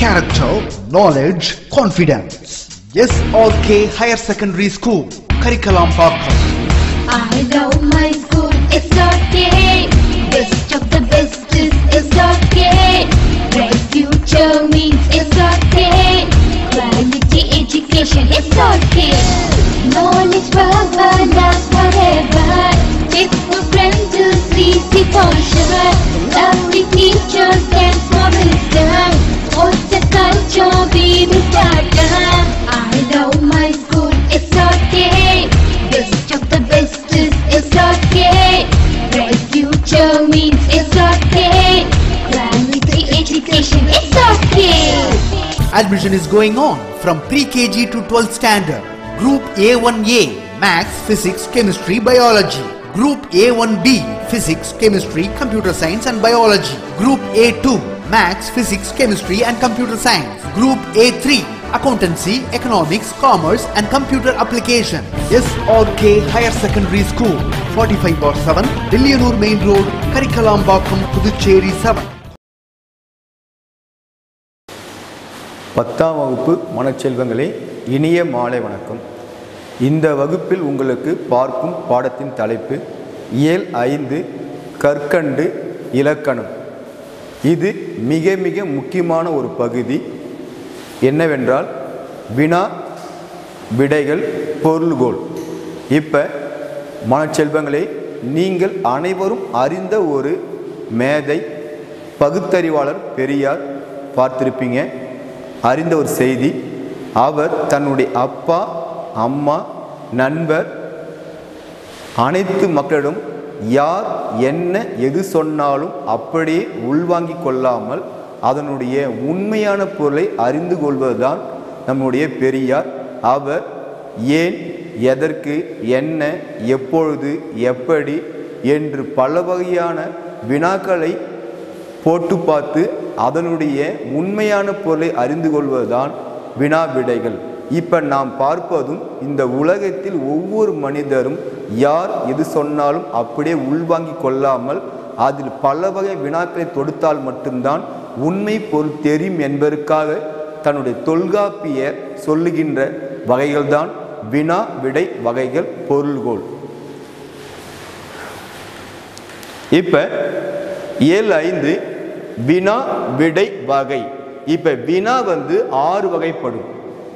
character, knowledge, confidence. SRK Higher Secondary School, Curriculum Pakam. I love my school, it's okay. Best of the best is it's okay. Bright future means it's okay. Quality education, it's okay. Knowledge forever, love forever. It's my friend to see the for sure. Lovely teachers and for wisdom. What's the culture we will start? I love my school, it's okay. Best of the best is it's okay. Bright future means it's okay. Quality education, it's okay. Admission is going on from pre-KG to 12th standard. Group A1A, Maths, Physics, Chemistry, Biology. Group A1B, Physics, Chemistry, Computer Science and Biology. Group A2, Maths, Physics, Chemistry and Computer Science. Group A3, Accountancy, Economics, Commerce and Computer Application. SRK Higher Secondary School, 45 bar 7, Dillianur Main Road, Karikalambakkam, Puducherry 7. பத்தாம் வகுப்பு மனச்செல்வங்களே இனிய மாலை வணக்கம் இந்த வகுப்பில் உங்களுக்கு பார்க்கும் பாடத்தின் தலைப்பு இயல் ஐந்து கற்கண்டு இலக்கணம் இது மிக மிக முக்கியமான ஒரு பகுதி என்னவென்றால் வினா விடைகள் பொருள்கோள் இப்போ மனச்செல்வங்களே நீங்கள் அனைவரும் அறிந்த ஒரு மேதை பகுத்தறிவாளர் பெரியார் பார்த்திருப்பீங்க அறிந்த ஒரு செய்தி அவர் தன்னுடைய அப்பா அம்மா நண்பர் அனைத்து மக்களிடம் யார் என்ன எது சொன்னாலும் அப்படியே உள்வாங்கிக் கொள்ளாமல் அதனுடைய உண்மையான பொருளை அறிந்து கொள்வதுதான் நம்முடைய பெரியார் அவர் ஏன் எதற்கு என்ன எப்பொழுது எப்படி என்று பல வகையான வினாக்களை போட்டு பார்த்து அதனுடைய உண்மையான பொருளை அறிந்து கொள்வதுதான் வினா விடைகள் இப்போ நாம் பார்ப்பதும் இந்த உலகத்தில் ஒவ்வொரு மனிதரும் யார் எது சொன்னாலும் அப்படியே உள்வாங்கிக் கொள்ளாமல் அதில் பல வகை வினாக்களை தொடுத்தால் மட்டும்தான் உண்மை பொருள் தெரியும் என்பதற்காக தன்னுடைய தொல்காப்பியர் சொல்லுகின்ற வகைகள்தான் வினா விடை வகைகள் பொருள்கோள் இப்ப ஏழு ஐந்து வினா விடை வகை இப்ப வினா வந்து ஆறு வகைப்படும்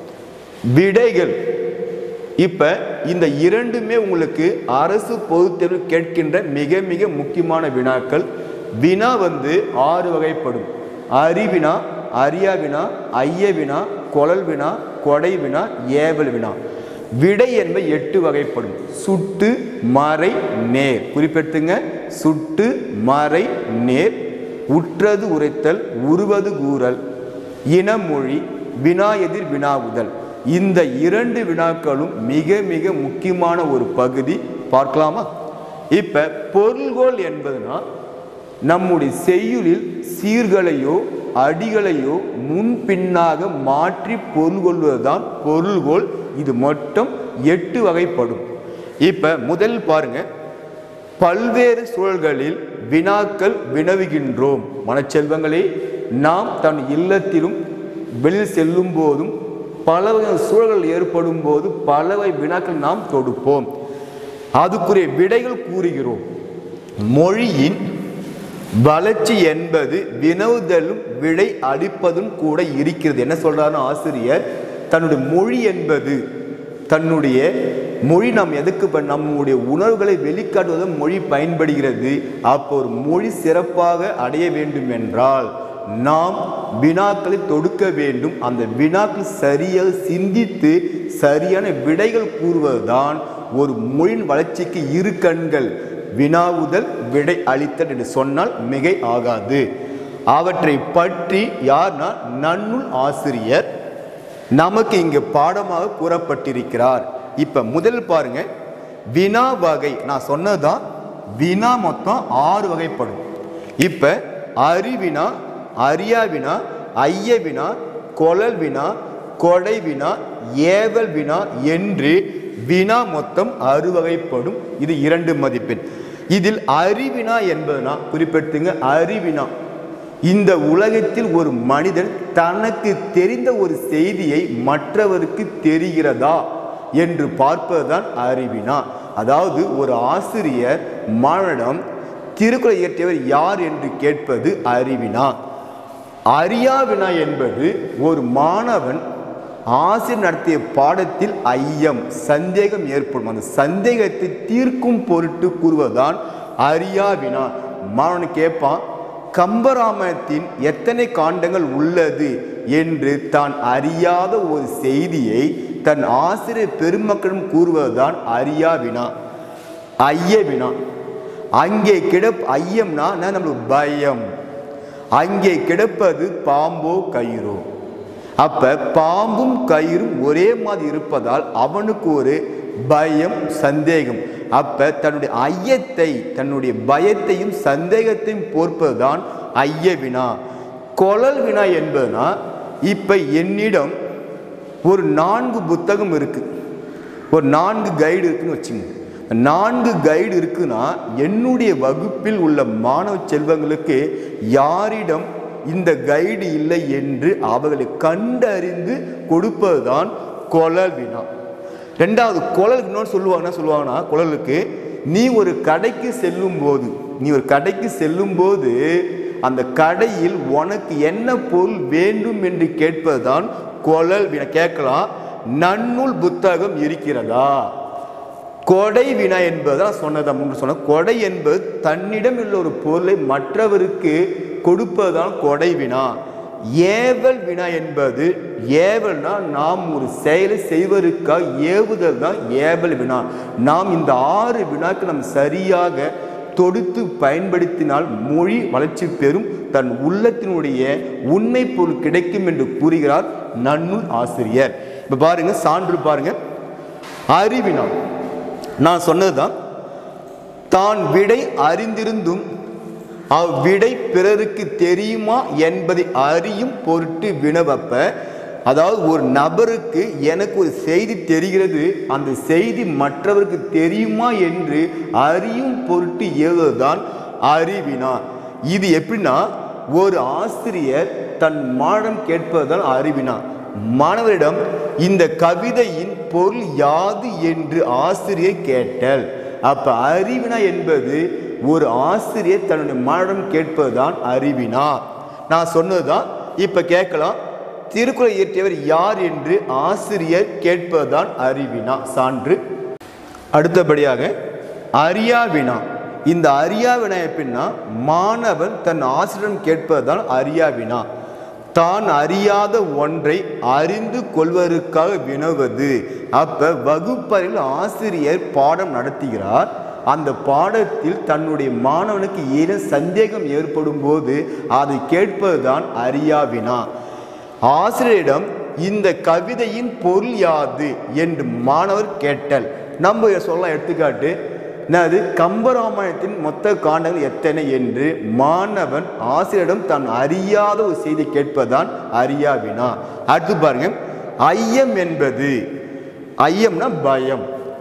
விடைகள் இப்ப இந்த இரண்டுமே உங்களுக்கு அரசு பொதுத் தேர்வு கேட்கின்ற மிக மிக முக்கியமான வினாக்கள் வினா வந்து ஆறு வகைப்படும் அறிவினா அரியா வினா ஐய வினா கொழல் வினா கொடை வினா ஏவல் வினா விடை என்பது எட்டு வகைப்படும் சுட்டு மறை நேர் குறிப்பிட்டுங்க சுட்டு மறை நேர் உற்றது உரைத்தல் உருவது கூறல் இனமொழி வினா எதிர் வினாவுதல் இந்த இரண்டு வினாக்களும் மிக மிக முக்கியமான ஒரு பகுதி பார்க்கலாமா இப்ப பொருள்கோள் என்பதுனா நம்முடைய செய்யுளில் சீர்களையோ அடிகளையோ முன்பின்னாக மாற்றி பொருள் கொள்வதுதான் பொருள்கோள் இது மட்டும் எட்டு வகைப்படும் இப்ப முதல் பாருங்க பல்வேறு சூழல்களில் வினாக்கள் வினவுகின்றோம் மனச்செல்வங்களே நாம் தன் இல்லத்திலும் வெளியில் செல்லும் போதும் பல வகை சூழல்கள் ஏற்படும் போது பல வகை வினாக்கள் நாம் தொடுப்போம் அதுக்குரிய விடைகள் கூறுகிறோம் மொழியின் வளர்ச்சி என்பது வினவுதலும் விடை அளிப்பதும் கூட இருக்கிறது என்ன சொல்றாருன்னு ஆசிரியர் தன்னுடைய மொழி என்பது தன்னுடைய மொழி நாம் எதுக்கு ப- நம்முடைய உணர்வுகளை வெளிக்காட்டுவதும் மொழி பயன்படுகிறது அப்போ ஒரு மொழி சிறப்பாக அடைய வேண்டும் என்றால் நாம் வினாக்களை தொடுக்க வேண்டும் அந்த வினாக்கள் சரியாக சிந்தித்து சரியான விடைகள் கூறுவதுதான் ஒரு மொழியின் வளர்ச்சிக்கு இரு கண்கள் வினாவுதல் விடை அளித்தல் என்று சொன்னால் மிகை ஆகாது அவற்றை பற்றி யார்னா நன்னுள் ஆசிரியர் நமக்கு இங்கு பாடமாக கூறப்பட்டிருக்கிறார் இப்ப முதல் பாருங்க வினா வகை நான் சொன்னதுதான் வினா மொத்தம் ஆறு வகைப்படும் இப்ப அறிவினா அரியா வினா ஐய வினா கொழல் வினா கொடை வினா ஏவல் வினா என்று வினா மொத்தம் அறுவகைப்படும் இது இரண்டு மதிப்பெண் இதில் அறிவினா என்பதுனா குறிப்பிட்டுங்க அறிவினா இந்த உலகத்தில் ஒரு மனிதன் தனக்கு தெரிந்த ஒரு செய்தியை மற்றவருக்கு தெரிகிறதா என்று பார்ப்பதுதான் அறிவினா அதாவது ஒரு ஆசிரியர் மாணவனிடம் திருக்குறளை இயற்றியவர் யார் என்று கேட்பது அறிவினா அறியாவினா என்பது ஒரு மாணவன் ஆசிரியர் நடத்திய பாடத்தில் ஐயம் சந்தேகம் ஏற்படும் அந்த சந்தேகத்தை தீர்க்கும் பொருட்டு கூறுவதுதான் அறியாவினா மாணவன் கேட்பான் கம்பராமாயணத்தின் எத்தனை காண்டங்கள் உள்ளது என்று தான் அறியாத ஒரு செய்தியை தன் ஆசிரியர் பெருமக்களிடம் கூறுவதுதான் அறியா வினா ஐய வினா அங்கே கிடப் ஐயம்னா என்ன நம்மளுக்கு பயம் அங்கே கிடப்பது பாம்போ கயிறோ அப்ப பாம்பும் கயிறும் ஒரே மாதிரி இருப்பதால் அவனுக்கு ஒரு பயம் சந்தேகம் அப்ப தன்னுடைய ஐயத்தை தன்னுடைய பயத்தையும் சந்தேகத்தையும் போர்ப்பதுதான் ஐய வினா கொழல் வினா என்பதுனா இப்ப என்னிடம் ஒரு நான்கு புத்தகம் இருக்கு ஒரு நான்கு கைடு இருக்குன்னு வச்சுங்க நான்கு கைடு இருக்குன்னா என்னுடைய வகுப்பில் உள்ள மாணவ செல்வங்களுக்கு யாரிடம் இந்த கைடு இல்லை என்று அவர்களை கண்டறிந்து கொடுப்பதுதான் கொழல் வினா ரெண்டாவது குழல் இன்னொன்று சொல்லுவாங்க என்ன சொல்லுவாங்கன்னா குழலுக்கு நீ ஒரு கடைக்கு செல்லும் போது நீ ஒரு கடைக்கு செல்லும் போது அந்த கடையில் உனக்கு என்ன பொருள் வேண்டும் என்று கேட்பதுதான் குழல் வினா கேட்கலாம் நன்னூல் புத்தகம் இருக்கிறதா கொடை வினா என்பது நான் சொன்னது முன்பு சொன்ன கொடை என்பது தன்னிடம் உள்ள ஒரு பொருளை மற்றவருக்கு கொடுப்பதுதான் கொடை வினா ஏவல் வினா என்பது ஏவல்னா நாம் ஒரு செயலை செய்வதற்காக ஏவுதல் தான் ஏவல் வினா நாம் இந்த ஆறு வினாக்கு நாம் சரியாக தொடுத்து பயன்படுத்தினால் மொழி வளர்ச்சி பெறும் தன் உள்ளத்தினுடைய உண்மை பொருள் கிடைக்கும் என்று கூறுகிறார் நன்னூல் ஆசிரியர் இப்ப பாருங்க சான்று பாருங்க அறிவினா நான் சொன்னதுதான் தான் விடை அறிந்திருந்தும் அவ்விடை பிறருக்கு தெரியுமா என்பதை அறியும் பொருட்டு வினவப்ப அதாவது ஒரு நபருக்கு எனக்கு ஒரு செய்தி தெரிகிறது அந்த செய்தி மற்றவருக்கு தெரியுமா என்று அறியும் பொருட்டு ஏவுவதுதான் அறிவினா இது எப்படின்னா ஒரு ஆசிரியர் தன் மாணவன் கேட்பதுதான் அறிவினா மாணவரிடம் இந்த கவிதையின் பொருள் யாது என்று ஆசிரியர் கேட்டல் அப்ப அறிவினா என்பது ஒரு ஆசிரியர் தன்னுடைய மாணவன் கேட்பதுதான் அறிவினா நான் சொன்னதுதான் இப்ப கேட்கலாம் திருக்குறள் இயற்றியவர் யார் என்று ஆசிரியர் கேட்பதுதான் அறிவினா சான்று அடுத்தபடியாக அரியாவினா இந்த அரியாவினா எப்படின்னா மாணவன் தன் ஆசிரியரிடம் கேட்பதுதான் அரியாவினா தான் அறியாத ஒன்றை அறிந்து கொள்வதற்காக வினவுவது அப்ப வகுப்பறையில் ஆசிரியர் பாடம் நடத்துகிறார் அந்த பாடத்தில் தன்னுடைய மாணவனுக்கு ஏதும் சந்தேகம் ஏற்படும் போது அதை கேட்பதுதான் அரியாவினா ஆசிரியரிடம் இந்த கவிதையின் பொருள் யாது என்று மாணவர் கேட்டல் நம்ம சொல்லலாம் எடுத்துக்காட்டு என்னது கம்பராமாயணத்தின் மொத்த காண்டங்கள் எத்தனை என்று மாணவன் ஆசிரியரிடம் தான் அறியாத ஒரு செய்தி கேட்பதுதான் அறியாவினா அடுத்து பாருங்க ஐயம் என்பது ஐயம்னா பயம்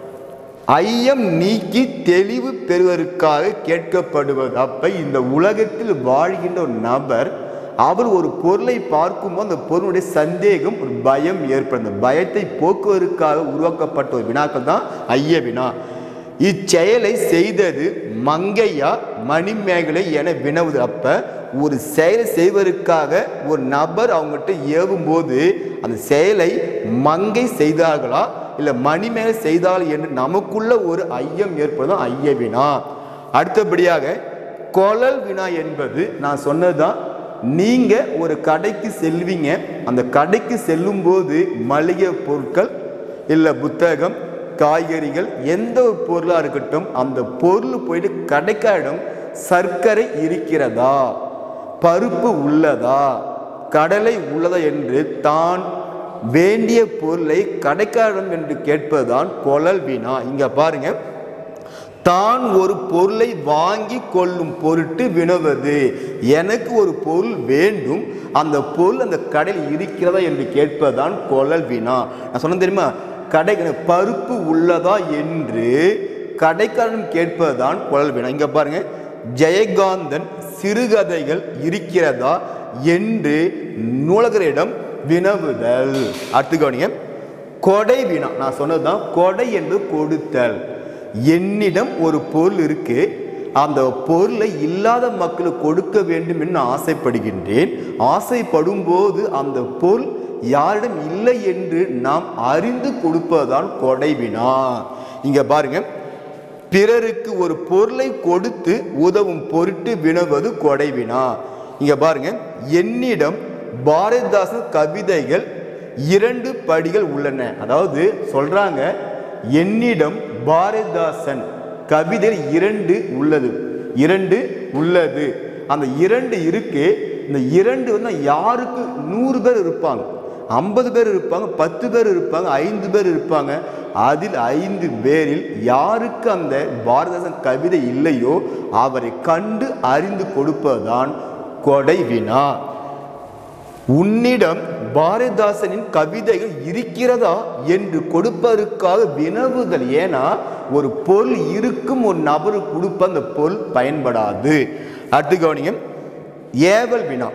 ஐயம் நீக்கி தெளிவு பெறுவதற்காக கேட்கப்படுவது அப்ப இந்த உலகத்தில் வாழ்கின்ற ஒரு நபர் அவர் ஒரு பொருளை பார்க்கும்போது அந்த பொருளுடைய சந்தேகம் ஒரு பயம் ஏற்படும் அந்த பயத்தை போக்குவதற்காக உருவாக்கப்பட்ட ஒரு வினாக்கள் தான் ஐய வினா இச்செயலை செய்தது மங்கையா மணிமேகலை என வினவுது அப்ப ஒரு செயலை செய்வதற்காக ஒரு நபர் அவங்ககிட்ட ஏவும் போது அந்த செயலை மங்கை செய்தார்களா இல்ல மணிமேகலை செய்தார்கள் என்று நமக்குள்ள ஒரு ஐயம் ஏற்படுதும் ஐய வினா அடுத்தபடியாக கொழல் வினா என்பது நான் சொன்னதுதான் நீங்க ஒரு கடைக்கு செல்வீங்க அந்த கடைக்கு செல்லும் போது மளிகை பொருட்கள் இல்ல புத்தகம் காய்கறிகள் எந்த ஒரு பொருளாக இருக்கட்டும் அந்த பொருள் போயிட்டு கடைக்காரிடம் சர்க்கரை இருக்கிறதா பருப்பு உள்ளதா கடலை உள்ளதா என்று தான் வேண்டிய பொருளை கடைக்காரிடம் என்று கேட்பதுதான் கொழல் வினா இங்க பாருங்க தான் ஒரு பொருளை வாங்கி கொள்ளும் பொருட்டு வினவது எனக்கு ஒரு பொருள் வேண்டும் அந்த பொருள் அந்த கடையில் இருக்கிறதா என்று கேட்பதுதான் கொழல் வினா நான் சொன்னேன் தெரியுமா கடை பருப்பு உள்ளதா என்று கடைக்காரன் கேட்பதுதான் குழல் வினா இங்க பாருங்க ஜெயகாந்தன் சிறுகதைகள் இருக்கிறதா என்று நூலகரிடம் வினவுதல் அடுத்து கவனிங்க கொடை வினா நான் சொன்னதுதான் கொடை என்று கொடுத்தல் என்னிடம் ஒரு பொருள் இருக்கு அந்த பொருளை இல்லாத மக்களுக்கு கொடுக்க வேண்டும் என்று நான் ஆசைப்படுகின்றேன் ஆசைப்படும் போது அந்த பொருள் யாரிடம் இல்லை என்று நாம் அறிந்து கொடுப்பதுதான் கொடை வினா இங்க பாருங்க பிறருக்கு ஒரு பொருளை கொடுத்து உதவும் பொருட்டு வினவது கொடை வினா இங்க பாருங்க என்னிடம் பாரதிதாசன் கவிதைகள் இரண்டு படிகள் உள்ளன அதாவது சொல்றாங்க என்னிடம் பாரதிதாசன் கவிதை இரண்டு உள்ளது இரண்டு உள்ளது அந்த இரண்டு இருக்கு இந்த இரண்டு வந்து யாருக்கு நூறு பேர் இருப்பாங்க ஐம்பது பேர் இருப்பாங்க பத்து பேர் இருப்பாங்க ஐந்து பேர் இருப்பாங்க அதில் ஐந்து பேரில் யாருக்கு அந்த பாரதிதாசன் கவிதை இல்லையோ அவரை கண்டு அறிந்து கொடுப்பதுதான் கொடை வினா உன்னிடம் பாரதிதாசனின் கவிதைகள் இருக்கிறதா என்று கொடுப்பதற்காக வினவுதல் ஏன்னா ஒரு பொருள் இருக்கும் ஒரு நபருக்கு கொடுப்ப அந்த பொருள் பயன்படாது அடுத்து கவனிங்க ஏவல் வினா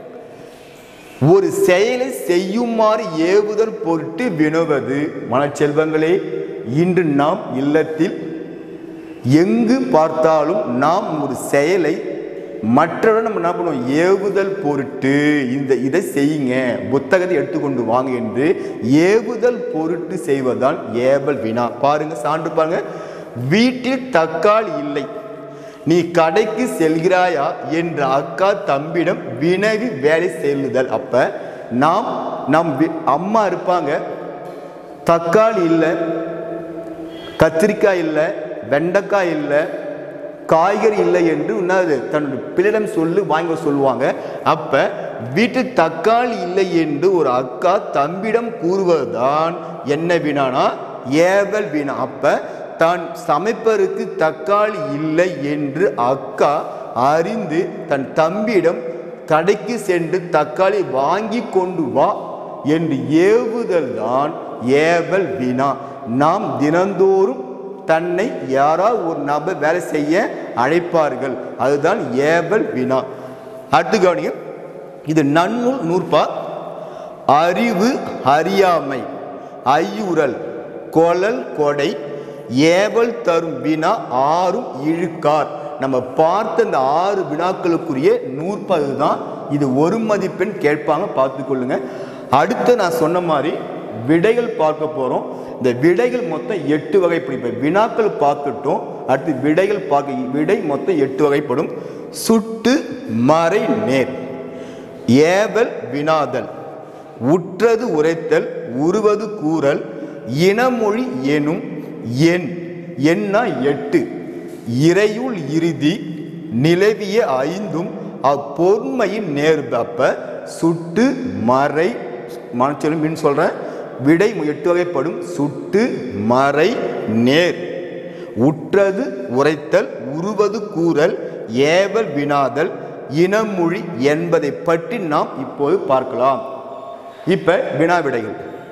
ஒரு செயலை செய்யுமாறு ஏவுதல் பொருட்டு வினவுவது மனச்செல்வங்களே இன்று நாம் இல்லத்தில் எங்கு பார்த்தாலும் நாம் ஒரு செயலை மற்றவரை நம்ம என்ன பண்ணுவோம் ஏவுதல் பொருட்டு இந்த இதை செய்யுங்க புத்தகத்தை எடுத்துக்கொண்டு வாங்க என்று ஏவுதல் பொருட்டு செய்வதுதான் ஏவல் வினா பாருங்க சான்று பாருங்க வீட்டில் தக்காளி இல்லை நீ கடைக்கு செல்கிறாயா என்ற அக்கா தம்பிடம் வினவி வேலை செல்லுதல் அப்ப நாம் நம் வி- அம்மா இருப்பாங்க தக்காளி இல்லை கத்திரிக்காய் இல்லை வெண்டைக்காய் இல்லை காய்கறி இல்லை என்று என்னது தன்னுடைய பிள்ளையிடம் சொல்லு வாங்கி வர சொல்லுவாங்க அப்ப வீட்டில் தக்காளி இல்லை என்று ஒரு அக்கா தம்பிடம் கூறுவதுதான் என்ன வினானா ஏவல் வினா அப்ப தான் சமைப்பதற்கு தக்காளி இல்லை என்று அக்கா அறிந்து தன் தம்பியிடம் கடைக்கு சென்று தக்காளி வாங்கி கொண்டு வா என்று ஏவுதல் தான் ஏவல் வினா நாம் தினந்தோறும் தன்னை யாராவது ஒரு நபர் வேலை செய்ய அழைப்பார்கள் அதுதான் ஏவல் வினா அடுத்து கவனிங்க இது நன்னூல் நூற்பா அறிவு அறியாமை ஐயுறல் கொழல் கொடை ஏவல் தரும் வினா ஆறும் இழுக்கார் நம்ம பார்த்த இந்த ஆறு வினாக்களுக்குரிய நூற்பது தான் இது ஒரு மதிப்பெண் கேட்பாங்க பார்த்துக்கொள்ளுங்க அடுத்து நான் சொன்ன மாதிரி விடைகள் பார்க்க போறோம் இந்த விடைகள் மொத்தம் எட்டு வகைப்படும் இப்போ வினாக்கள் பார்க்கட்டும் அடுத்து விடைகள் பார்க்க விடை மொத்தம் எட்டு வகைப்படும் சுட்டு மறை நேர் ஏவல் வினாதல் உற்றது உரைத்தல் உருவது கூறல் இனமொழி எனும் எண் எண்ணா எட்டு இறையுள் இறுதி நிலவிய ஐந்தும் அப்பொன்மையின் நேர்வு அப்ப சுட்டு மறை மனச்சொல்லும் மின் சொல்றேன் விடை எட்டு வகைப்படும் சுட்டு மறை நேர் உற்றது உரைத்தல் உருவது கூறல் ஏவல் வினாதல் இனமொழி என்பதை பற்றி நாம் இப்போது பார்க்கலாம் இப்ப வினா விடைகள்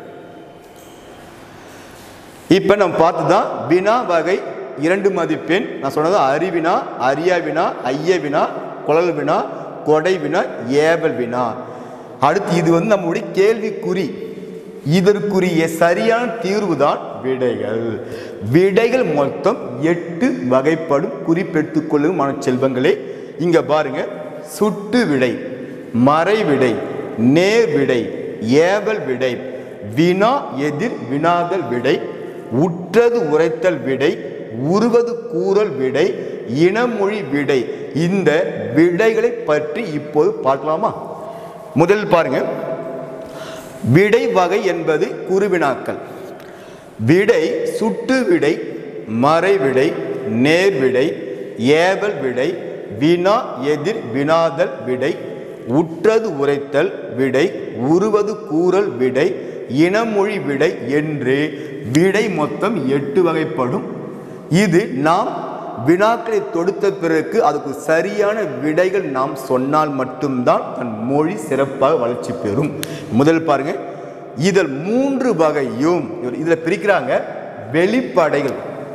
இப்ப நம்ம பார்த்துதான் வினா வகை இரண்டு மதிப்பெண் நான் சொன்னது அறிவினா அரியா வினா ஐய வினா குழல் வினா கொடை வினா ஏவல் வினா அடுத்து இது வந்து நம்முடைய கேள்விக்குறி இதற்குரிய சரியான தீர்வு தான் விடைகள் விடைகள் மொத்தம் எட்டு வகைப்படும் குறிப்பெடுத்துக் கொள்ளும் செல்வங்களே இங்க பாருங்க சுட்டு விடை மறை விடை நேர் விடை ஏவல் விடை வினா எதிர் வினாதல் விடை உற்றது உரைத்தல் விடை உருவது கூறல் விடை இனமொழி விடை இந்த விடைகளை பற்றி இப்போது பார்க்கலாமா முதல் பாருங்க விடை வகை என்பது குருவினாக்கள் விடை சுட்டு விடை மறை விடை நேர் விடை ஏவல் விடை வினா எதிர் வினாதல் விடை உற்றது உரைத்தல் விடை உருவது கூறல் விடை இனமொழி விடை என்று விடை மொத்தம் எட்டு வகைப்படும் இது நாம் வினாக்களை தொடுத்த பிறகு அதுக்கு சரியான விடைகள் நாம் சொன்னால் மட்டும்தான் தன் மொழி சிறப்பாக வளர்ச்சி பெறும் முதல் பாருங்க இதில் மூன்று வகையும் இதுல பிரிக்கிறாங்க வெளிப்படைகள்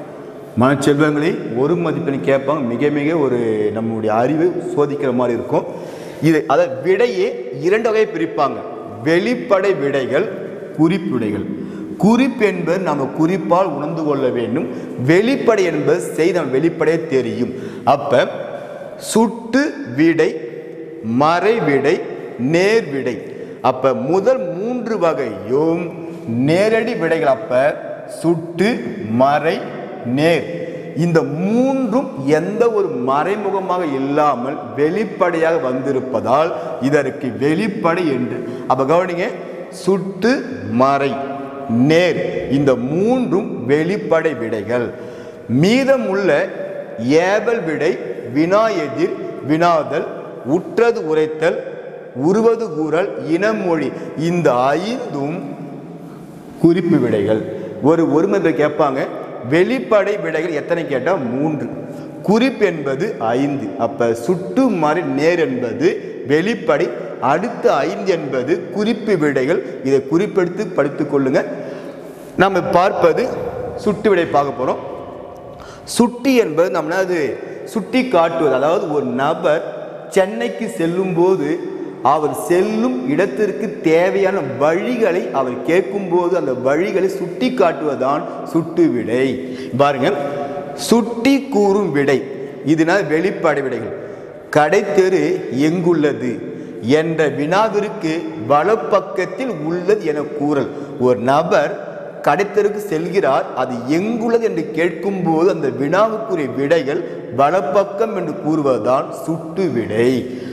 மனச்செல்வங்களை ஒரு மதிப்பெண் கேட்பாங்க மிக மிக ஒரு நம்முடைய அறிவை சோதிக்கிற மாதிரி இருக்கும் இது அதை விடையே இரண்டு வகை பிரிப்பாங்க வெளிப்படை விடைகள் குறிப்பிடைகள் குறிப்பு என்பது நம்ம குறிப்பால் உணர்ந்து கொள்ள வேண்டும் வெளிப்படை என்பது செய்தி நம்ம வெளிப்படைய தெரியும் அப்ப சுட்டு விடை மறைவிடை நேர்விடை அப்ப முதல் மூன்று வகையும் நேரடி விடைகள் அப்ப சுட்டு மறை நேர் இந்த மூன்றும் எந்த ஒரு மறைமுகமாக இல்லாமல் வெளிப்படையாக வந்திருப்பதால் இதற்கு வெளிப்படை என்று அப்ப கவனிங்க சுட்டு மறை நேர் இந்த மூன்றும் வெளிப்படை விடைகள் மீதமுள்ள ஏவல் விடை வினா எதிர் வினாதல் உற்றது உரைத்தல் உருவது கூறல் இனமொழி இந்த ஐந்தும் குறிப்பு விடைகள் ஒரு ஒருமை கேட்பாங்க வெளிப்படை விடைகள் எத்தனை கேட்டால் மூன்று குறிப்பு என்பது ஐந்து அப்ப சுட்டு மாறி நேர் என்பது வெளிப்படை அடுத்த ஐந்து என்பது குறிப்பு விடைகள் இதை குறிப்பெடுத்து படித்துக் கொள்ளுங்க நம்ம பார்ப்பது சுட்டு விடை பார்க்க போறோம் சுட்டி என்பது நம்ம அது சுட்டி காட்டுவது அதாவது ஒரு நபர் சென்னைக்கு செல்லும்போது அவர் செல்லும் இடத்திற்கு தேவையான வழிகளை அவர் கேட்கும்போது அந்த வழிகளை சுட்டி காட்டுவதுதான் சுட்டு விடை பாருங்க சுட்டி கூறும் விடை இதுனால் வெளிப்பாடு விடைகள் கடைத்தெரு எங்குள்ளது என்ற வினாவிற்கு வலப்பக்கத்தில் உள்ளது என கூறல் ஒரு நபர் கடைத்தருக்கு செல்கிறார் அது எங்குள்ளது என்று கேட்கும்போது அந்த வினாவுக்குரிய விடைகள் வலப்பக்கம் என்று கூறுவதுதான் சுட்டு விடை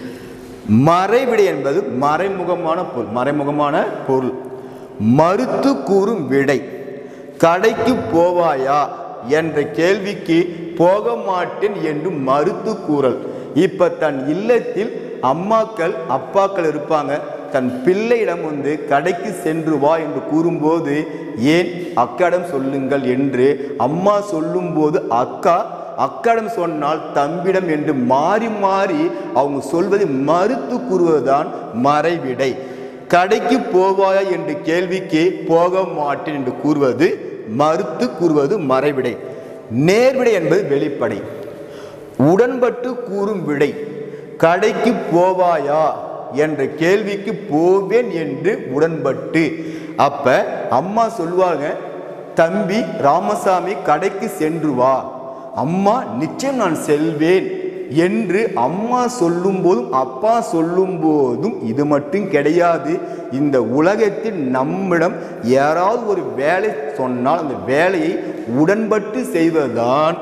மறைவிடை என்பது மறைமுகமான பொருள் மறைமுகமான பொருள் மறுத்து கூறும் விடை கடைக்கு போவாயா என்ற கேள்விக்கு போக மாட்டேன் என்று மறுத்து கூறல் இப்ப தன் இல்லத்தில் அம்மாக்கள் அப்பாக்கள் இருப்பாங்க தன் பிள்ளையிடம் வந்து கடைக்கு சென்று வா என்று கூறும்போது ஏன் அக்காடம் சொல்லுங்கள் என்று அம்மா சொல்லும்போது அக்கா அக்காடம் சொன்னால் தம்பிடம் என்று மாறி மாறி அவங்க சொல்வதை மறுத்து கூறுவதுதான் மறைவிடை கடைக்கு போவாயா என்று கேள்விக்கு போக மாட்டேன் என்று கூறுவது மறுத்து கூறுவது மறைவிடை நேர்விடை என்பது வெளிப்படை உடன்பட்டு கூறும் விடை கடைக்கு போவாயா என்ற கேள்விக்கு போவேன் என்று உடன்பட்டு அப்ப அம்மா சொல்லுவாங்க தம்பி ராமசாமி கடைக்கு சென்று வா அம்மா நிச்சயம் நான் செல்வேன் என்று அம்மா சொல்லும் போதும் அப்பா சொல்லும் போதும் இது மட்டும் கிடையாது இந்த உலகத்தில் நம்மிடம் யாராவது ஒரு வேலை சொன்னால் அந்த வேலையை உடன்பட்டு செய்வதுதான்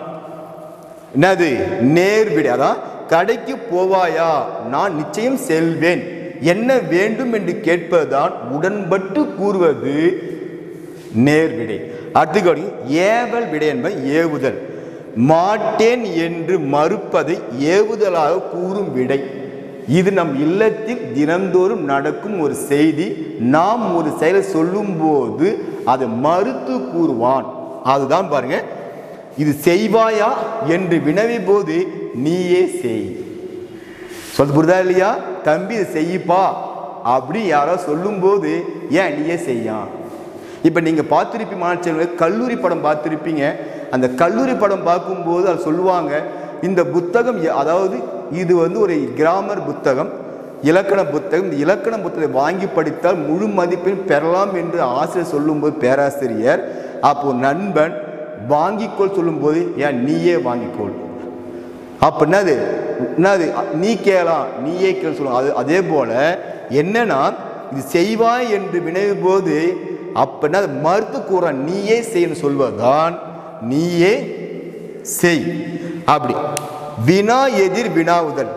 என்னது நேர்விடை அதான் கடைக்கு போவாயா நான் நிச்சயம் செல்வேன் என்ன வேண்டும் என்று கேட்பதுதான் உடன்பட்டு கூறுவது நேர்விடை அடுத்து ஏவல் விடை என்பது ஏவுதல் மாட்டேன் என்று மறுப்பதை ஏவுதலாக கூறும் விடை இது நம் இல்லத்தில் தினந்தோறும் நடக்கும் ஒரு செய்தி நாம் ஒரு செயலை சொல்லும்போது அதை மறுத்து கூறுவான் அதுதான் பாருங்க இது செய்வாயா என்று வினவி போது நீயே செய் சொல்ல புரிதா இல்லையா தம்பி இதை செய்யப்பா அப்படி யாரோ சொல்லும்போது ஏன் நீயே செய்யான் இப்போ நீங்கள் பார்த்துருப்பீங்க மாணவர்களே கல்லூரி படம் பார்த்துருப்பீங்க அந்த கல்லூரி படம் பார்க்கும்போது அது சொல்லுவாங்க இந்த புத்தகம் எ- அதாவது இது வந்து ஒரு கிராமர் புத்தகம் இலக்கண புத்தகம் இந்த இலக்கண புத்தகத்தை வாங்கி படித்தால் முழு மதிப்பெண் பெறலாம் என்று ஆசிரியர் சொல்லும்போது பேராசிரியர் அப்போ நண்பன் வாங்கிக்கொள் சொல்லும்போது ஏன் நீயே வாங்கிக்கொள் அப்ப என்னது என்னது நீ கேளாம் நீயே கேள் சொல்லுவாங்க அது அதே போல என்னன்னா இது செய்வாய் என்று வினவு போது அப்ப என்னது மறுத்து கூறான் நீயே செய்யன்னு சொல்வதுதான் நீயே செய் அப்படி வினா எதிர் வினாவுதல்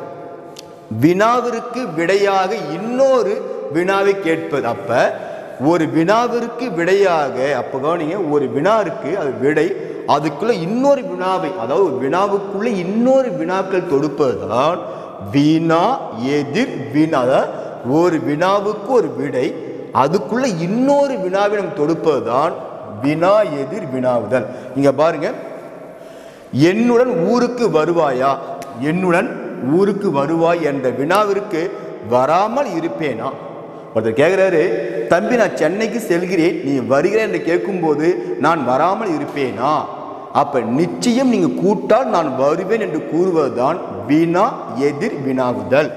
வினாவிற்கு விடையாக இன்னொரு வினாவை கேட்பது அப்ப ஒரு வினாவிற்கு விடையாக அப்ப கவனிங்க ஒரு வினா இருக்கு அது விடை அதுக்குள்ள இன்னொரு வினாவை அதாவது ஒரு வினாவுக்குள்ள இன்னொரு வினாக்கள் தொடுப்பதுதான் வினா எதிர் வினா அதாவது ஒரு வினாவுக்கு ஒரு விடை அதுக்குள்ள இன்னொரு வினாவை நம்ம தொடுப்பதுதான் வினா எதிர் வினாவுதல் இங்க பாருங்க என்னுடன் ஊருக்கு வருவாயா என்னுடன் ஊருக்கு வருவாய் என்ற வினாவிற்கு வராமல் இருப்பேனா ஒருத்தர் கேட்குறாரு தம்பி நான் சென்னைக்கு செல்கிறேன் நீ வருகிறேன் என்று கேட்கும்போது நான் வராமல் இருப்பேனா அப்ப நிச்சயம் நீங்க கூட்டால் நான் வருவேன் என்று கூறுவதுதான் வினா எதிர் வினாவுதல்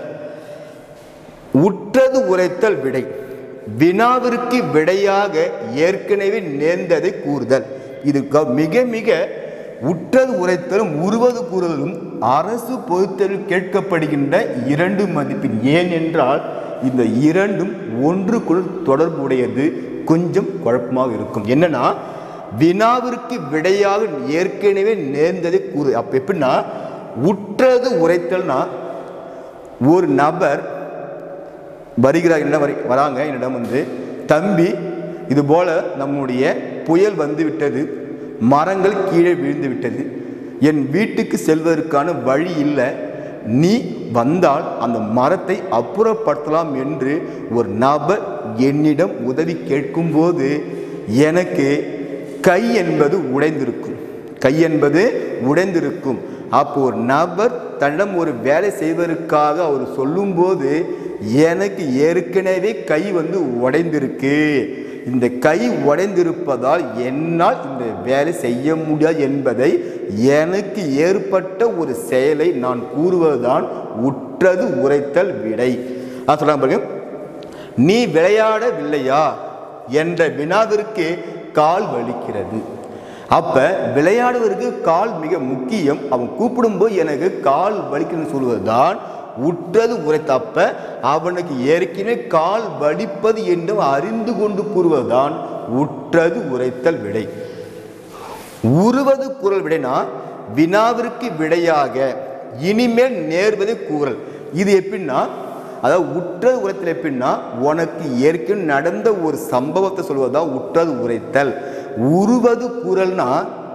உற்றது உரைத்தல் விடை வினாவிற்கு விடையாக ஏற்கனவே நேர்ந்ததை கூறுதல் இது க- மிக மிக உற்றது உரைத்தலும் உருவது கூறுதலும் அரசு பொதுத்தேர்வில் கேட்கப்படுகின்ற இரண்டு மதிப்பின் ஏன் என்றால் இந்த இரண்டும் ஒன்றுக்குள் தொடர்புடையது கொஞ்சம் குழப்பமாக இருக்கும் என்னன்னா வினாவிற்கு விடையாக ஏற்கனவே நேர்ந்ததை கூறு அப்ப எப்படின்னா உற்றது உரைத்தல்னா ஒரு நபர் வருகிறார் என்ன வரை வராங்க என்னிடம் வந்து தம்பி இது போல நம்முடைய புயல் வந்து விட்டது மரங்கள் கீழே விழுந்து விட்டது என் வீட்டுக்கு செல்வதற்கான வழி இல்லை நீ வந்தால் அந்த மரத்தை அப்புறப்படுத்தலாம் என்று ஒரு நபர் என்னிடம் உதவி கேட்கும்போது எனக்கு கை என்பது உடைந்திருக்கும் கை என்பது உடைந்திருக்கும் அப்போ ஒரு நபர் தன்னிடம் ஒரு வேலை செய்வதற்காக அவர் சொல்லும்போது எனக்கு ஏற்கனவே கை வந்து உடைந்திருக்கு இந்த கை உடைந்திருப்பதால் என்னால் இந்த வேலை செய்ய முடியாது என்பதை எனக்கு ஏற்பட்ட ஒரு செயலை நான் கூறுவதுதான் உற்றது உரைத்தல் விடை அது சொல்றாங்க பாருங்க நீ விளையாடவில்லையா என்ற வினாவிற்கு கால் வலிக்கிறது அப்ப விளையாடுவதற்கு கால் மிக முக்கியம் அவன் கூப்பிடும்போது எனக்கு கால் வலிக்குதுன்னு சொல்வதுதான் உற்றது உரைத்தப்ப அவனுக்கு ஏற்கனவே கால் வலிப்பது என்று அறிந்து கொண்டு கூறுவதுதான் உற்றது உரைத்தல் விடை உருவது குரல் விடைனா வினாவிற்கு விடையாக இனிமேல் நேர்வது கூறல் இது எப்படின்னா அதாவது உற்றது உரைத்தல் எப்படின்னா உனக்கு ஏற்கனவே நடந்த ஒரு சம்பவத்தை சொல்வதுதான் உற்றது உரைத்தல் உருவது குரல்னா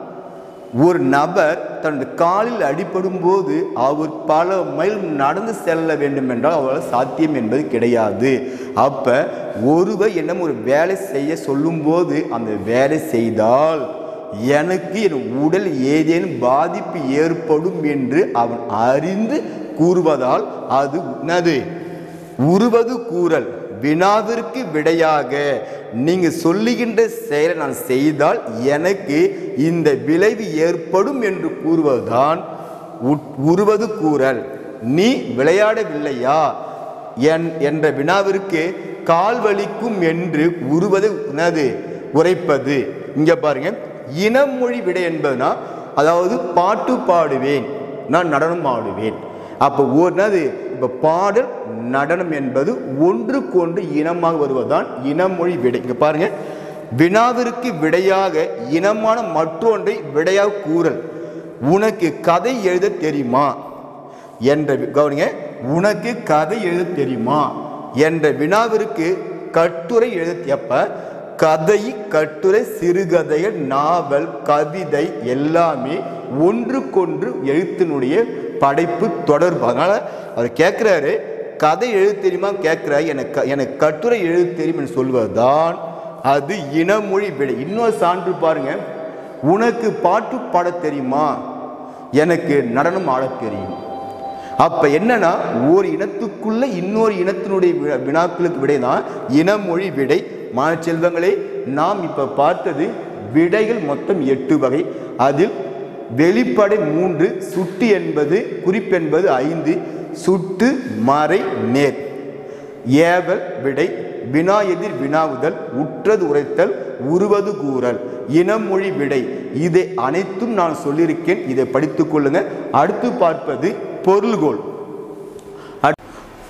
ஒரு நபர் தன்னுடைய காலில் அடிபடும் போது அவர் பல மைல் நடந்து செல்ல வேண்டும் என்றால் அவரால் சாத்தியம் என்பது கிடையாது அப்ப ஒருவர் என்ன ஒரு வேலை செய்ய சொல்லும்போது அந்த வேலை செய்தால் எனக்கு என் உடல் ஏதேனும் பாதிப்பு ஏற்படும் என்று அவன் அறிந்து கூறுவதால் அது என்னது உருவது கூறல் வினாவிற்கு விடையாக நீங்க சொல்லுகின்ற செயலை நான் செய்தால் எனக்கு இந்த விளைவு ஏற்படும் என்று கூறுவதுதான் உட்- உருவது கூறல் நீ விளையாடவில்லையா என் என்ற வினாவிற்கு கால் வலிக்கும் என்று உருவது என்னது உரைப்பது இங்க பாருங்க இனமொழி விடை என்பதுனா அதாவது பாட்டு பாடுவேன் நான் நடனம் ஆடுவேன் அப்போ ஒரு என்னது இப்போ பாடல் நடனம் என்பது ஒன்றுக்கொன்று இனமாக வருவதுதான் இனமொழி விடை இங்க பாருங்க வினாவிற்கு விடையாக இனமான மற்றொன்றை விடையாக கூறல் உனக்கு கதை எழுத தெரியுமா என்ற வி- கவனிங்க உனக்கு கதை எழுத தெரியுமா என்ற வினாவிற்கு கட்டுரை எழுத எப்ப கதை கட்டுரை சிறுகதைகள் நாவல் கவிதை எல்லாமே ஒன்றுக்கொன்று எழுத்தினுடைய படைப்பு தொடர்பு அதனால அவர் கேட்குறாரு கதை எழுத தெரியுமா கேட்குறாரு எனக்கு எனக்கு கட்டுரை எழுத தெரியும் என்று சொல்வதுதான் அது இனமொழி விடை இன்னொரு சான்று பாருங்க உனக்கு பாட்டு பாடத் தெரியுமா எனக்கு நடனம் ஆடத் தெரியும் அப்ப என்னன்னா ஒரு இனத்துக்குள்ள இன்னொரு இனத்தினுடைய வி- வினாக்களுக்கு விடை தான் இனமொழி விடை மாணவ செல்வங்களே நாம் இப்ப பார்த்தது விடைகள் மொத்தம் எட்டு வகை அதில் வெளிப்படை மூன்று சுட்டு என்பது குறிப்பென்பது ஐந்து சுட்டு மறை நேர் ஏவல் விடை வினா எதிர் வினாவுதல் உற்றது உரைத்தல் உருவது கூறல் இனமொழி விடை இதை அனைத்தும் நான் சொல்லியிருக்கேன் இதை படித்துக் கொள்ளுங்க அடுத்து பார்ப்பது பொருள்கோள் அட்-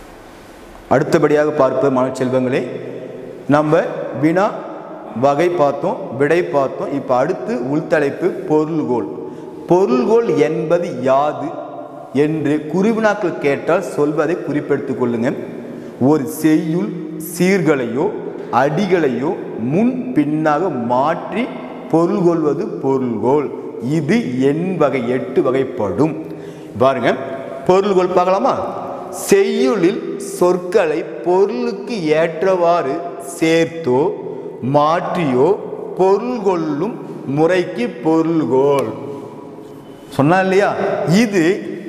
அடுத்தபடியாக பார்ப்பது மாணவ செல்வங்களே நம்ம வினா வகை பார்த்தோம் விடை பார்த்தோம் இப்போ அடுத்து உள்தலைப்பு பொருள்கோள் பொருள்கோள் என்பது யாது என்று குருவினாக்கள் கேட்டால் சொல்வதை குறிப்பெடுத்துக் கொள்ளுங்க ஒரு செய்யுள் சீர்களையோ அடிகளையோ முன் பின்னாக மாற்றி பொருள் கொள்வது பொருள்கோள் இது எண் வகை எட்டு வகைப்படும் பாருங்க பொருள்கோள் பார்க்கலாமா செய்யுளில் சொற்களை பொருளுக்கு ஏற்றவாறு சேர்த்தோ மாற்றியோ பொருள் கொள்ளும் முறைக்கு பொருள்கோள் சொன்னா இல்லையா இது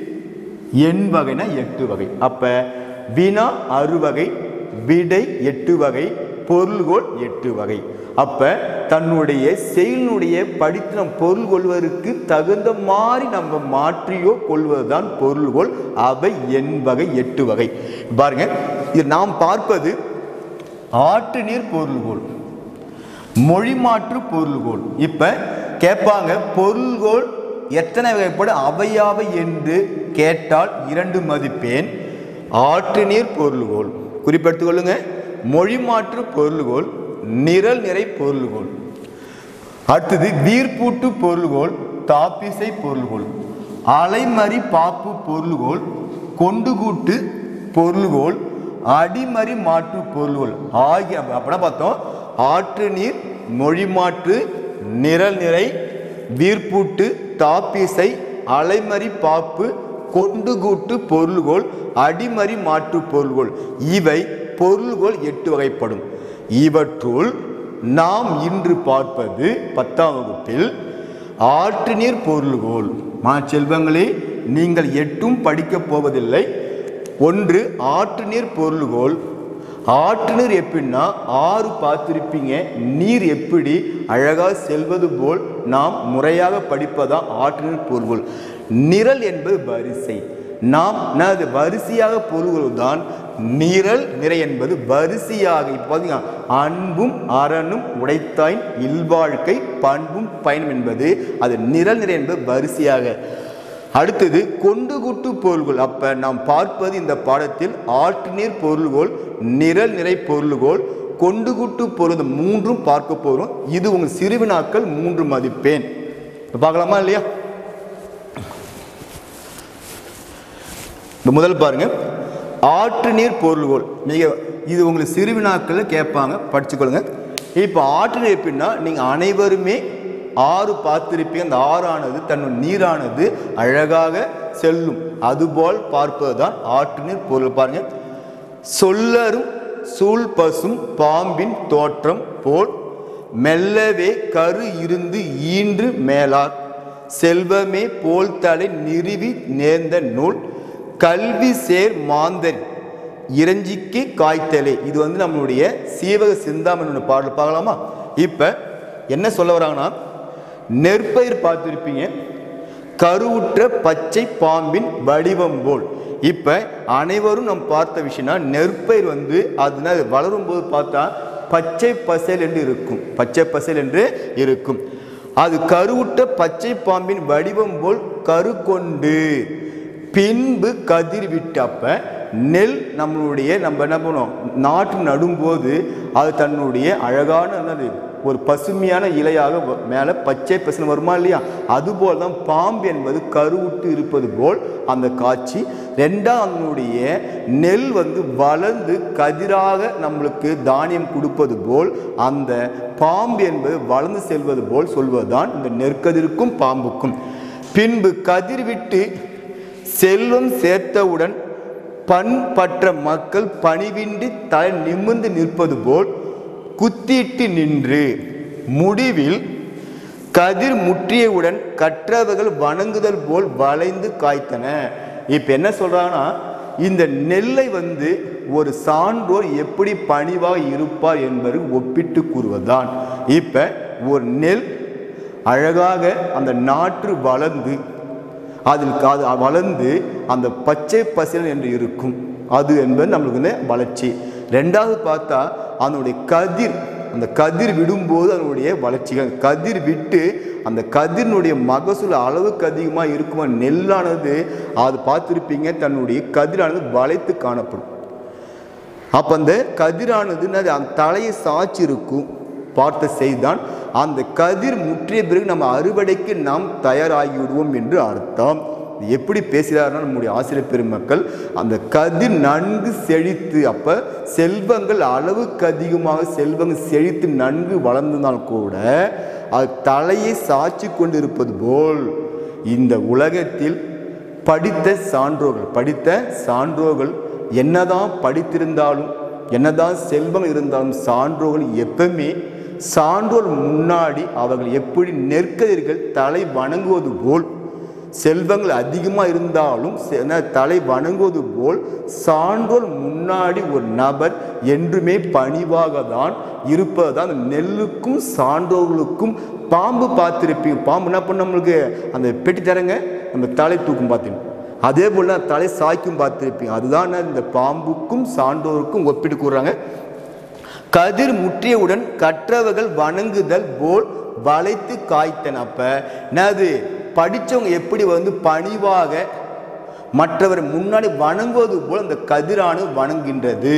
எண் வகைனா எட்டு வகை அப்ப வினா அறுவகை விடை எட்டு வகை பொருள்கோள் எட்டு வகை அப்ப தன்னுடைய செயலினுடைய படித்து நம் பொருள் கொள்வதற்கு தகுந்த மாதிரி நம்ம மாற்றியோ கொள்வதுதான் பொருள்கோள் அவை எண் வகை எட்டு வகை பாருங்க இது நாம் பார்ப்பது ஆற்று நீர் பொருள்கோள் மொழி மாற்று பொருள்கோள் இப்ப கேட்பாங்க பொருள்கோள் எத்தனை வகைப்படும் அவையாவை என்று கேட்டால் இரண்டு மதிப்பேன் ஆற்று நீர் பொருள்கோள் குறிப்பெடுத்துக் கொள்ளுங்க மொழி மாற்று பொருள்கோள் நிரல் நிறை பொருள்கோள் அடுத்தது வீர்பூட்டு பொருள்கோள் தாப்பிசை பொருள்கோள் அலைமறி பாப்பு பொருள்கோள் கொண்டுகூட்டு பொருள்கோள் அடிமறி மாற்று பொருள்கோள் ஆகிய அப்படின்னா பார்த்தோம் ஆற்று நீர் மொழி மாற்று நிரல் நிறை வீர்பூட்டு தாப்பிசை அலைமறி பாப்பு கொண்டுகூட்டு பொருள்கோள் அடிமறி மாற்று பொருள்கோள் இவை பொருள்கோள் எட்டு வகைப்படும் இவற்றுள் நாம் இன்று பார்ப்பது பத்தாம் வகுப்பில் ஆற்று நீர் பொருள்கோள் மா செல்வங்களே நீங்கள் எட்டும் படிக்கப் போவதில்லை ஒன்று ஆற்று நீர் பொருள்கோள் ஆற்று நீர் எப்படின்னா ஆறு பார்த்திருப்பீங்க நீர் எப்படி அழகாக செல்வது போல் நாம் முறையாக படிப்பதா ஆற்று நீர் பொருள்கோள் நிரல் என்பது வரிசை நாம் அது வரிசையாக பொருள்கள் தான் நிரல் நிறை என்பது வரிசையாக இப்போ பார்த்தீங்கன்னா அன்பும் அறனும் உடைத்தாயின் இல்வாழ்க்கை பண்பும் பயனும் என்பது அது நிரல் நிறை என்பது வரிசையாக அடுத்தது கொண்டு கூட்டு பொருள்கள் அப்ப நாம் பார்ப்பது இந்த பாடத்தில் ஆற்று நீர் பொருள்கோள் நிரல் நிறை பொருள்கோள் கொண்டு கூட்டு பொருள் இந்த மூன்றும் பார்க்க போறோம் இது உங்கள் சிறுவினாக்கள் மூன்று மதிப்பேன் இப்ப பார்க்கலாமா இல்லையா இப்ப முதல் பாருங்க ஆற்று நீர் பொருள்கோள் மிக இது உங்களுக்கு சிறுவினாக்கள் கேட்பாங்க படிச்சுக்கொள்ளுங்க இப்போ ஆற்று நீர் எப்படின்னா நீங்க அனைவருமே ஆறு பார்த்திருப்பீங்க அந்த ஆறானது தன்னுடைய நீரானது அழகாக செல்லும் அதுபோல் பார்ப்பதுதான் ஆற்று நீர் பொருள் பாருங்க சொல்லரும் சூழ் பசும் பாம்பின் தோற்றம் போல் மெல்லவே கரு இருந்து ஈன்று மேலார் செல்வமே போல் தலை நிறுவி நேர்ந்த நூல் கல்வி சேர் மாந்தர் இறைஞ்சிக்கு காய்த்தலே இது வந்து நம்மளுடைய சீவக சிந்தாமணி பாடல் பார்க்கலாமா இப்ப என்ன சொல்ல வராங்கன்னா நெற்பயிர் பார்த்துருப்பீங்க கருவுற்ற பச்சை பாம்பின் வடிவம் போல் இப்ப அனைவரும் நம்ம பார்த்த விஷயம்னா நெற்பயிர் வந்து அதுனா அது வளரும் போது பார்த்தா பச்சை பசேல் என்று இருக்கும் பச்சை பசேல் என்று இருக்கும் அது கருவுற்ற பச்சை பாம்பின் வடிவம் போல் கரு கொண்டு பின்பு கதிர் விட்டப்ப நெல் நம்மளுடைய நம்ம என்ன பண்ணுவோம் நாற்று நடும்போது அது தன்னுடைய அழகான என்னது ஒரு பசுமையான இலையாக வ- மேலே பச்சை பசுன்னு வருமா இல்லையா அதுபோல் தான் பாம்பு என்பது கருவுட்டு இருப்பது போல் அந்த காட்சி ரெண்டாம் அதனுடைய நெல் வந்து வளர்ந்து கதிராக நம்மளுக்கு தானியம் கொடுப்பது போல் அந்த பாம்பு என்பது வளர்ந்து செல்வது போல் சொல்வதுதான் இந்த நெற்கதிருக்கும் பாம்புக்கும் பின்பு கதிர் விட்டு செல்வம் சேர்த்தவுடன் பண்பற்ற மக்கள் பணிவின்றி தலை நிமிர்ந்து நிற்பது போல் குத்திட்டு நின்று முடிவில் கதிர் முற்றியவுடன் கற்றவர்கள் வணங்குதல் போல் வளைந்து காய்த்தன இப்ப என்ன சொல்றாங்கன்னா இந்த நெல்லை வந்து ஒரு சான்றோர் எப்படி பணிவாக இருப்பார் என்பது ஒப்பிட்டு கூறுவதுதான் இப்ப ஒரு நெல் அழகாக அந்த நாற்று வளர்ந்து அதில் அது வளர்ந்து அந்த பச்சை பசில் என்று இருக்கும் அது என்பது நம்மளுக்கு வந்து வளர்ச்சி ரெண்டாவது பார்த்தா அதனுடைய கதிர் அந்த கதிர் விடும்போது அதனுடைய வளர்ச்சிகள் கதிர் விட்டு அந்த கதிரினுடைய மகசூல் அளவுக்கு அதிகமாக இருக்குமா நெல்லானது அது பார்த்துருப்பீங்க தன்னுடைய கதிரானது வளைத்து காணப்படும் அப்போ அந்த கதிரானது என்னது அந்த தலையை சாய்ச்சி இருக்கும் பார்த்த செய்தான் அந்த கதிர் முற்றிய பிறகு நம்ம அறுவடைக்கு நாம் தயாராகி விடுவோம் என்று அர்த்தம் இது எப்படி பேசுகிறாருன்னா நம்முடைய ஆசிரியர் பெருமக்கள் அந்த கதிர் நன்கு செழித்து அப்ப செல்வங்கள் அளவுக்கு அதிகமாக செல்வங்கள் செழித்து நன்கு வளர்ந்திருந்தால் கூட அது தலையை சாய்ச்சி கொண்டிருப்பது போல் இந்த உலகத்தில் படித்த சான்றோர்கள் படித்த சான்றோர்கள் என்னதான் படித்திருந்தாலும் என்னதான் செல்வம் இருந்தாலும் சான்றோர்கள் எப்பவுமே சான்றோர் முன்னாடி அவர்கள் எப்படி நெற்கதிர்கள் தலை வணங்குவது போல் செல்வங்கள் அதிகமாக இருந்தாலும் செ- என்ன, தலை வணங்குவது போல் சான்றோர் முன்னாடி ஒரு நபர் என்றுமே பணிவாக தான் இருப்பது தான் அந்த நெல்லுக்கும் சான்றோர்களுக்கும் பாம்பு பார்த்துருப்பீங்க பாம்பு என்ன பண்ண நம்மளுக்கு அந்த பெட்டி தரங்க நம்ம தலை தூக்கும் பார்த்தீங்க அதே போல் தலை சாய்க்கும் பார்த்துருப்பீங்க அதுதான் இந்த பாம்புக்கும் சான்றோருக்கும் ஒப்பிட்டு கூறுறாங்க கதிர் முற்றியவுடன் கற்றவர்கள் வணங்குதல் போல் வளைத்து காய்த்தன அப்ப என்னது படிச்சவங்க எப்படி வந்து பணிவாக மற்றவர் முன்னாடி வணங்குவது போல் அந்த கதிரானு வணங்குகின்றது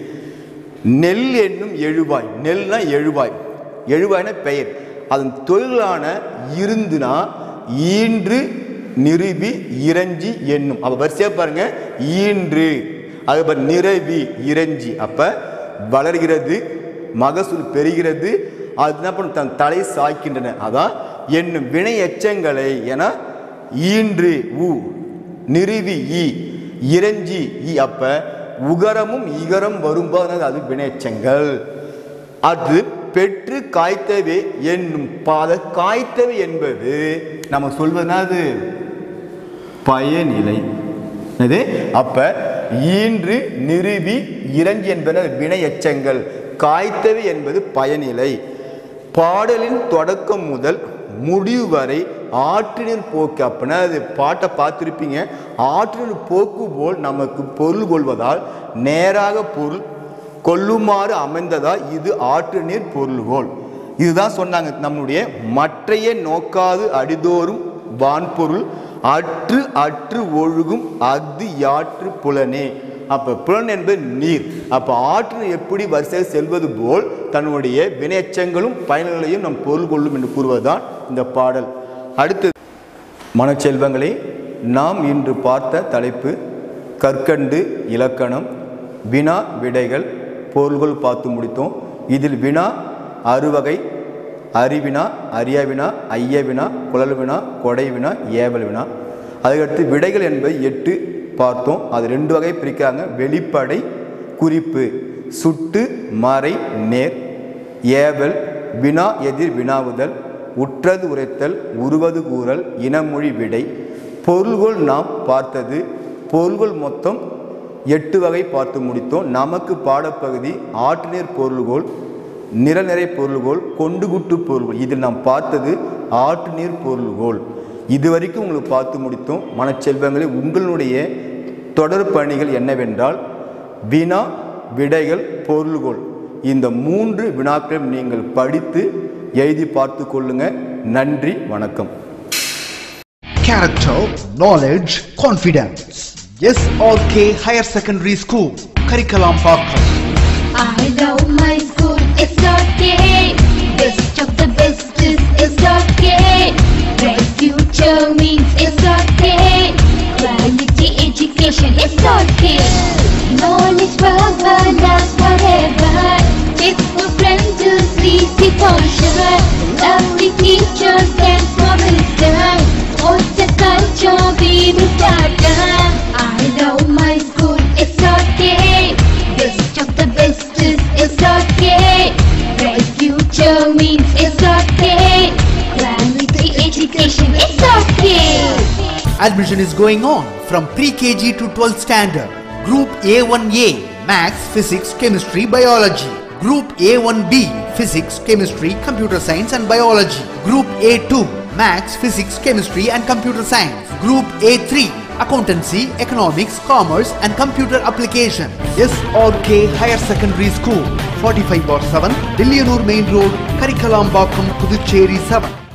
நெல் என்னும் எழுவாய் நெல்னா எழுவாய் எழுவாய்னா பெயர் அதன் தொழிலான இருந்துனா ஈன்று நிறுவி இறைஞ்சி என்னும் அப்ப வரிசையா பாருங்க ஈன்று அது பாரு நிறவி இறைஞ்சி அப்ப வளர்கிறது மகசூல் பெறுகிறது அது என்ன பண்ணும் தன் தலை சாய்க்கின்றன அதான் என்னும் வினை எச்சங்களை என ஈன்று உ நிறுவி ஈ இறைஞ்சி ஈ அப்ப உகரமும் இகரம் வரும்போது அது வினைச்சங்கள் அது பெற்று காய்த்தவை என்னும் பாத காய்த்தவை என்பது நம்ம சொல்வதுனா அது பயனிலை இது அப்ப ஈன்று நிறுவி இறஞ்சி என்பன வினை எச்சங்கள் காய்த்தவை என்பது பயனிலை பாடலின் தொடக்கம் முதல் முடிவு வரை ஆற்றினர் போக்கு அப்படின்னா அது பாட்டை பார்த்துருப்பீங்க ஆற்றினர் போக்கு போல் நமக்கு பொருள் கொள்வதால் நேராக பொருள் கொல்லுமாறு அமைந்ததா இது ஆற்று நீர் பொருள்கோள் இதுதான் சொன்னாங்க நம்முடைய மற்றைய நோக்காது அடிதோறும் வான்பொருள் அற்று அற்று ஒழுகும் அஃது யாற்று புலனே அப்ப புலன் என்பது நீர் அப்ப ஆற்று எப்படி வரிசையாக செல்வது போல் தன்னுடைய வினையச்சங்களும் பயன்களையும் நம் பொருள் கொள்ளும் என்று கூறுவதுதான் இந்த பாடல் அடுத்து மனச்செல்வங்களே நாம் இன்று பார்த்த தலைப்பு கற்கண்டு இலக்கணம் வினா விடைகள் பொருள்கள் பார்த்து முடித்தோம் இதில் வினா அறுவகை அறிவினா அரிய வினா ஐய வினா குழல் வினா கொடை வினா ஏவல் வினா அதுக்கடுத்து விடைகள் என்பது எட்டு பார்த்தோம் அது ரெண்டு வகை பிரிக்கிறாங்க வெளிப்படை குறிப்பு சுட்டு மறை நேர் ஏவல் வினா எதிர் வினாவுதல் உற்றது உரைத்தல் உருவது கூறல் இனமொழி விடை பொருள்கள் நாம் பார்த்தது பொருள்கள் மொத்தம் எட்டு வகை பார்த்து முடித்தோம் நமக்கு பாடப்பகுதி ஆற்றுநீர் பொருள்கோள் நிறநிறை பொருள்கோள் கொண்டுகுட்டு பொருள்கோள் இதில் நாம் பார்த்தது ஆற்றுநீர் பொருள்கோள் இதுவரைக்கும் உங்களுக்கு பார்த்து முடித்தோம் மனச்செல்வங்களே உங்களுடைய தொடர் பணிகள் என்னவென்றால் வினா விடைகள் பொருள்கோள் இந்த மூன்று வினாக்களையும் நீங்கள் படித்து எழுதி பார்த்து கொள்ளுங்க நன்றி வணக்கம் Character, knowledge, confidence. SRK Higher Secondary School, Curriculum Parkam. I love my school, it's okay. Best of the best is it's okay. Bright future means it's okay. Quality education, it's okay. Knowledge forever, last forever. It's the friend to see the culture. Lovely teachers and for wisdom. What's the culture we will start? I love my school, it's okay. Best of the best is it's okay. Bright future means it's okay. Quality education, it's okay. Admission is going on from pre-KG to 12th standard. Group A1A, Maths, Physics, Chemistry, Biology. Group A1B, Physics, Chemistry, Computer Science and Biology. Group A2, Maths, Physics, Chemistry and Computer Science. Group A3, Accountancy, Economics, Commerce and Computer Application. SRK Higher Secondary School, 45 7, Dillianur Main Road, Karikalam Puducherry 7.